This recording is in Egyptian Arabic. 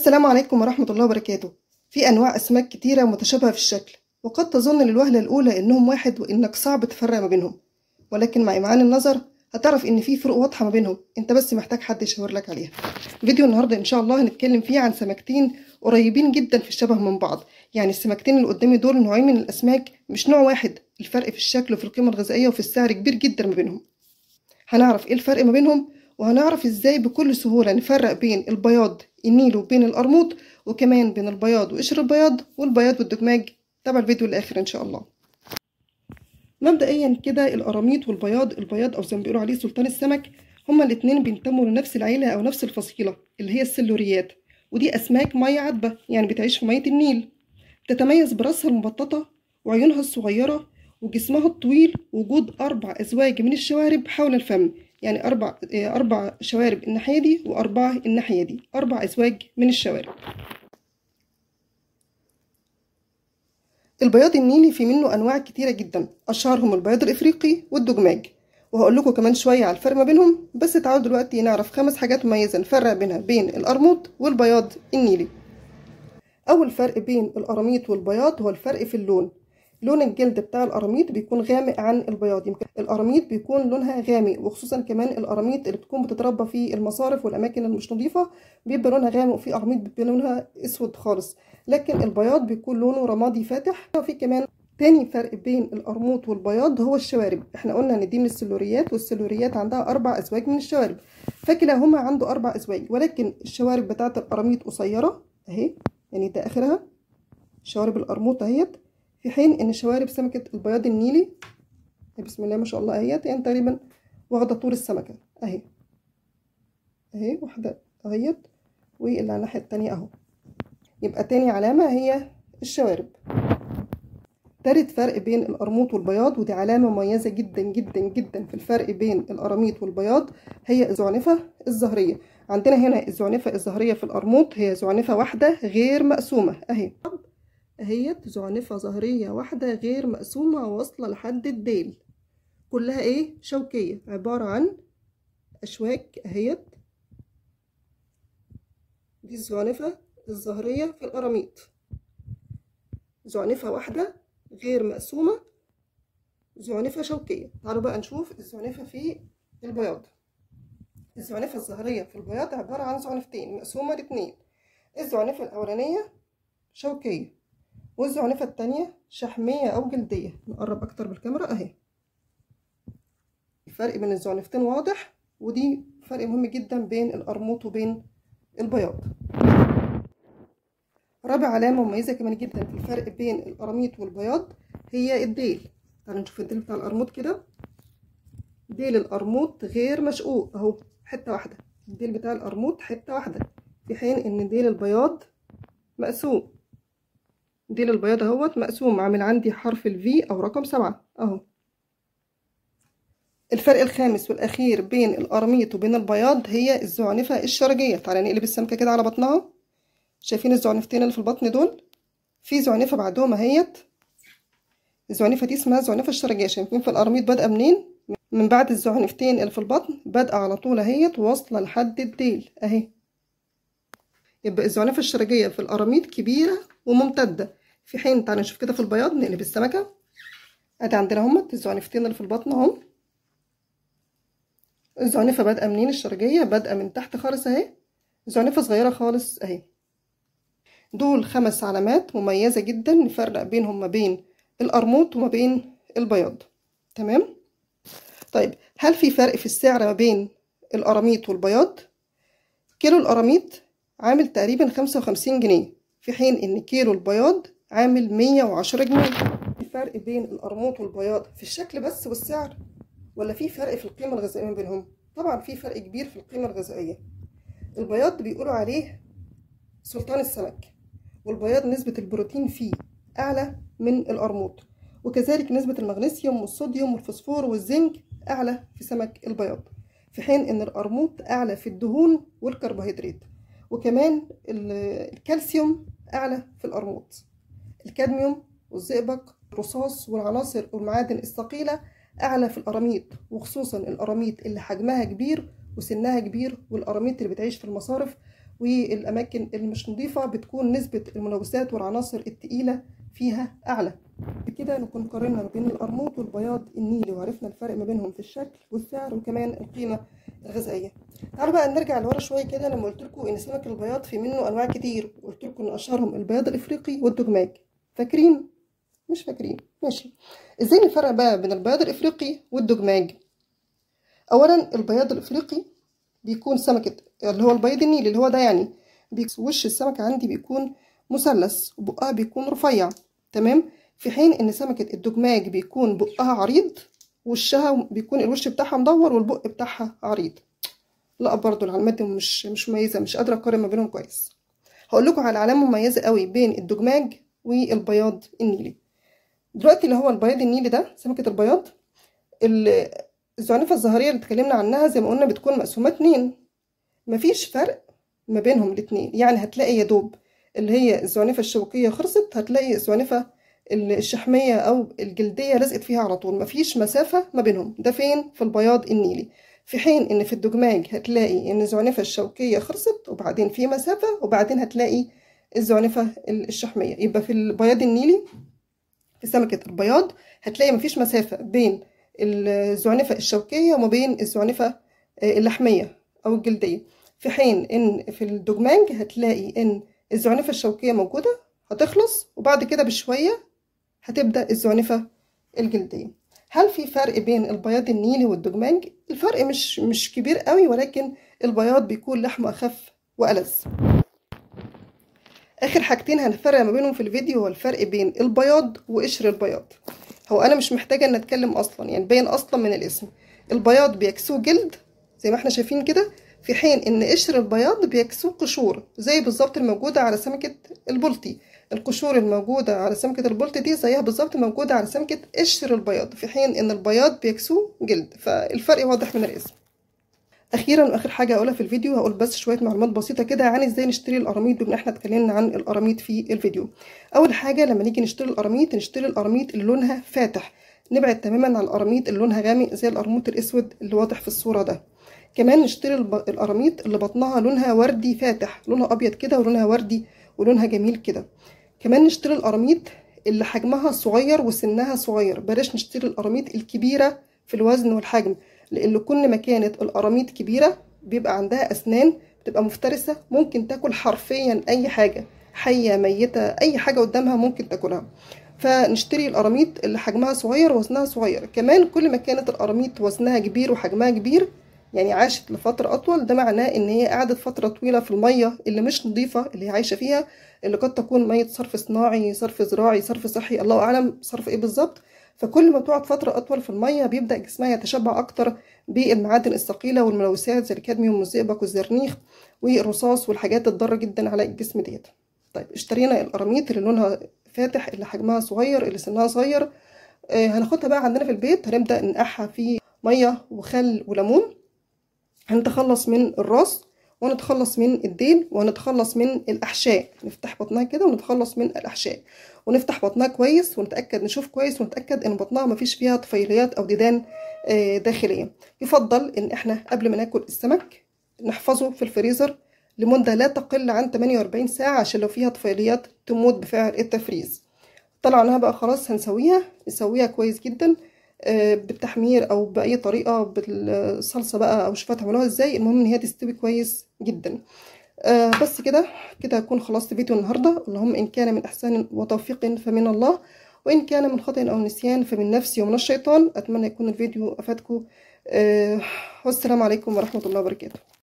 السلام عليكم ورحمة الله وبركاته في أنواع أسماك كتيرة متشابهة في الشكل وقد تظن للوهلة الأولى إنهم واحد وإنك صعب تفرق ما بينهم ولكن مع إمعان النظر هتعرف إن في فروق واضحة ما بينهم أنت بس محتاج حد يشاور لك عليها فيديو النهاردة إن شاء الله هنتكلم فيه عن سمكتين قريبين جدا في الشبه من بعض يعني السمكتين اللي قدامي دول نوعين من الأسماك مش نوع واحد الفرق في الشكل وفي القيمة الغذائية وفي السعر كبير جدا ما بينهم هنعرف إيه الفرق ما بينهم وهنعرف ازاي بكل سهولة نفرق بين البياض النيل وبين القرموط وكمان بين البياض وقشر البياض والبياض والدجماج تابع الفيديو للآخر إن شاء الله مبدئيا كده القراميط والبياض البياض أو زي ما بيقولوا عليه سلطان السمك هما الاتنين بينتموا لنفس العيلة أو نفس الفصيلة اللي هي السلوريات ودي أسماك مية عذبة يعني بتعيش في مية النيل تتميز براسها المبططة وعيونها الصغيرة وجسمها الطويل وجود أربع أزواج من الشوارب حول الفم يعني أربع أربع شوارب الناحية دي وأربعة الناحية دي أربع أزواج من الشوارب البياض النيلي في منه أنواع كتيرة جدا أشهرهم البياض الإفريقي والدجماج وهقول لكم كمان شوية على الفرق ما بينهم بس تعالوا دلوقتي نعرف خمس حاجات مميزة نفرق بينها بين القرموط والبياض النيلي أول فرق بين القراميط والبياض هو الفرق في اللون لون الجلد بتاع القراميط بيكون غامق عن البياض يمكن القراميط بيكون لونها غامق وخصوصا كمان القراميط اللي بتكون بتتربى في المصارف والاماكن المش نظيفه بيبقى لونها غامق وفي قراميط بيبقى لونها اسود خالص لكن البياض بيكون لونه رمادي فاتح وفي كمان تاني فرق بين القرموط والبياض هو الشوارب احنا قلنا ان دي من السلوريات والسلوريات عندها اربع ازواج من الشوارب فكلاهما عنده اربع ازواج ولكن الشوارب بتاعه القراميط قصيره اهي يعني ده اخرها شوارب القرموط اهيت في حين ان شوارب سمكة البياض النيلي بسم الله ما شاء الله اهيت يعني تقريبا واخدة طول السمكة اهي اهي واحدة اهيت واللي على الناحية التانية اهو يبقى تاني علامة هي الشوارب تالت فرق بين القرموط والبياض ودي علامة مميزة جدا جدا جدا في الفرق بين القراميط والبياض هي الزعنفة الزهرية عندنا هنا الزعنفة الزهرية في القرموط هي زعنفة واحدة غير مقسومة اهي اهيت زعنفة ظهرية واحدة غير مقسومة واصلة لحد الديل كلها ايه شوكية عبارة عن أشواك اهيت دي الزعنفة الظهرية في القراميط زعنفة واحدة غير مقسومة زعنفة شوكية تعالوا بقى نشوف الزعنفة في البياض الزعنفة الظهرية في البياض عبارة عن زعنفتين مقسومة لاتنين الزعنفة الأولانية شوكية والزعنفة التانية شحمية أو جلدية نقرب أكتر بالكاميرا أهي الفرق بين الزعنفتين واضح ودي فرق مهم جدا بين القرموط وبين البياض رابع علامة مميزة كمان جدا في الفرق بين القراميط والبياض هي الديل تعالوا نشوف الديل بتاع القرموط كده ديل القرموط غير مشقوق اهو حتة واحدة الديل بتاع القرموط حتة واحدة في حين ان ديل البياض مقسوم ديل البياض اهوت مقسوم عامل عندي حرف الفي او رقم سبعة اهو الفرق الخامس والاخير بين القرميط وبين البياض هي الزعنفة الشرجية تعالى نقلب السمكة كده على بطنها شايفين الزعنفتين اللي في البطن دول في زعنفة بعدهم اهيت الزعنفة دي اسمها الزعنفة الشرجية شايفين في القرميط بادئة منين من بعد الزعنفتين اللي في البطن بادئة على طول اهيت واصلة لحد الديل اهي يبقى الزعنفة الشرجية في القراميط كبيرة وممتدة في حين تعالى نشوف كده في البياض نقلب السمكة ادي عندنا هما الزعنفتين اللي في البطن اهم الزعنفة بادئة منين الشرجية بادئة من تحت خالص اهي زعنفة صغيرة خالص اهي دول خمس علامات مميزة جدا نفرق بينهم ما بين القرموط وما بين البياض تمام طيب هل في فرق في السعر ما بين القراميط والبياض كيلو القراميط عامل تقريبا خمسة وخمسين جنيه في حين ان كيلو البياض عامل مية وعشرة جنيه الفرق بين القرموط والبياض في الشكل بس والسعر ولا في فرق في القيمة الغذائية بينهم طبعا في فرق كبير في القيمة الغذائية البياض بيقولوا عليه سلطان السمك والبياض نسبة البروتين فيه أعلى من القرموط وكذلك نسبة المغنيسيوم والصوديوم والفوسفور والزنك أعلى في سمك البياض في حين إن القرموط أعلى في الدهون والكربوهيدرات وكمان الكالسيوم أعلى في القرموط الكادميوم والزئبق الرصاص والعناصر والمعادن الثقيلة أعلى في القراميط وخصوصا القراميط اللي حجمها كبير وسنها كبير والقراميط اللي بتعيش في المصارف والاماكن اللي مش نظيفه بتكون نسبه الملوثات والعناصر التقيله فيها اعلى بكده نكون قارنا ما بين القرموط والبياض النيلي وعرفنا الفرق ما بينهم في الشكل والسعر وكمان القيمه الغذائيه تعالوا بقى نرجع لورا شويه كده لما قلت لكم ان سمك البياض في منه انواع كتير وقلت لكم ان اشهرهم البياض الافريقي والدجماج فاكرين مش فاكرين ماشي ازاي نفرق بقى بين البياض الافريقي والدجماج اولا البياض الافريقي بيكون سمكه اللي هو البيض النيلي اللي هو ده يعني وش السمكه عندي بيكون مثلث وبقها بيكون رفيع تمام في حين ان سمكه الدجماج بيكون بقها عريض وشها بيكون الوش بتاعها مدور والبق بتاعها عريض لا برضو العلامات دي مش مش مميزه مش قادره اقارن ما بينهم كويس هقول لكم على علامه مميزه قوي بين الدجماج والبياض النيلي دلوقتي اللي هو البياض النيلي ده سمكه البياض الزعنفه الظهريه اللي اتكلمنا عنها زي ما قلنا بتكون مقسومه اتنين مفيش فرق ما بينهم الاتنين يعني هتلاقي يا دوب اللي هي الزعنفه الشوكيه خلصت هتلاقي الزعنفه الشحميه او الجلديه لزقت فيها على طول مفيش مسافه ما بينهم ده فين في البياض النيلي في حين ان في الدجماج هتلاقي ان الزعنفه الشوكيه خلصت وبعدين في مسافه وبعدين هتلاقي الزعنفه الشحميه يبقى في البياض النيلي في سمكه البياض هتلاقي مفيش مسافه بين الزعنفه الشوكيه وما بين الزعنفه اللحميه او الجلديه في حين ان في الدجماج هتلاقي ان الزعنفه الشوكيه موجوده هتخلص وبعد كده بشويه هتبدا الزعنفه الجلديه هل في فرق بين البياض النيلي والدجماج الفرق مش مش كبير قوي ولكن البياض بيكون لحمه اخف والذ اخر حاجتين هنفرق ما بينهم في الفيديو هو الفرق بين البياض وقشر البياض هو انا مش محتاجه ان اتكلم اصلا يعني باين اصلا من الاسم البياض بيكسوه جلد زي ما احنا شايفين كده في حين ان قشر البياض بيكسوه قشور زي بالظبط الموجوده على سمكه البلطي القشور الموجوده على سمكه البلطي دي زيها بالظبط موجوده على سمكه قشر البياض في حين ان البياض بيكسوه جلد فالفرق واضح من الاسم اخيرا واخر حاجه هقولها في الفيديو هقول بس شويه معلومات بسيطه كده عن ازاي نشتري القراميط بما احنا اتكلمنا عن القراميط في الفيديو اول حاجه لما نيجي نشتري القراميط نشتري القراميط اللي لونها فاتح نبعد تماما عن القراميط اللي لونها غامق زي القرموط الاسود اللي واضح في الصوره ده كمان نشتري القراميط اللي بطنها لونها وردي فاتح لونها ابيض كده ولونها وردي ولونها جميل كده كمان نشتري القراميط اللي حجمها صغير وسنها صغير بلاش نشتري القراميط الكبيره في الوزن والحجم لان كل ما كانت القراميط كبيره بيبقى عندها اسنان بتبقى مفترسه ممكن تاكل حرفيا اي حاجه حيه ميته اي حاجه قدامها ممكن تاكلها فنشتري القراميط اللي حجمها صغير ووزنها صغير كمان كل ما كانت القراميط وزنها كبير وحجمها كبير يعني عاشت لفترة أطول ده معناه إن هي قعدت فترة طويلة في المية اللي مش نظيفة اللي هي عايشة فيها اللي قد تكون مية صرف صناعي صرف زراعي صرف صحي الله أعلم صرف إيه بالظبط فكل ما بتقعد فترة أطول في المية بيبدأ جسمها يتشبع أكتر بالمعادن الثقيلة والملوثات زي الكادميوم والزئبق والزرنيخ والرصاص والحاجات الضارة جدا على الجسم ديت طيب اشترينا القراميط اللي لونها فاتح اللي حجمها صغير اللي سنها صغير آه هناخدها بقى عندنا في البيت هنبدأ ننقعها في مية وخل وليمون هنتخلص من الراس ونتخلص من الديل ونتخلص من الأحشاء نفتح بطنها كده ونتخلص من الأحشاء ونفتح بطنها كويس ونتأكد نشوف كويس ونتأكد إن بطنها مفيش فيها طفيليات أو ديدان داخلية يفضل إن إحنا قبل ما ناكل السمك نحفظه في الفريزر لمدة لا تقل عن 48 ساعة عشان لو فيها طفيليات تموت بفعل التفريز طلعناها بقى خلاص هنسويها نسويها كويس جدا بالتحمير او باي طريقه بالصلصه بقى او شوفوا تعملوها ازاي المهم ان هي تستوي كويس جدا آه بس كده كده هكون خلصت فيديو النهارده اللهم ان كان من احسان وتوفيق فمن الله وان كان من خطا او نسيان فمن نفسي ومن الشيطان اتمنى يكون الفيديو افادكم آه والسلام عليكم ورحمه الله وبركاته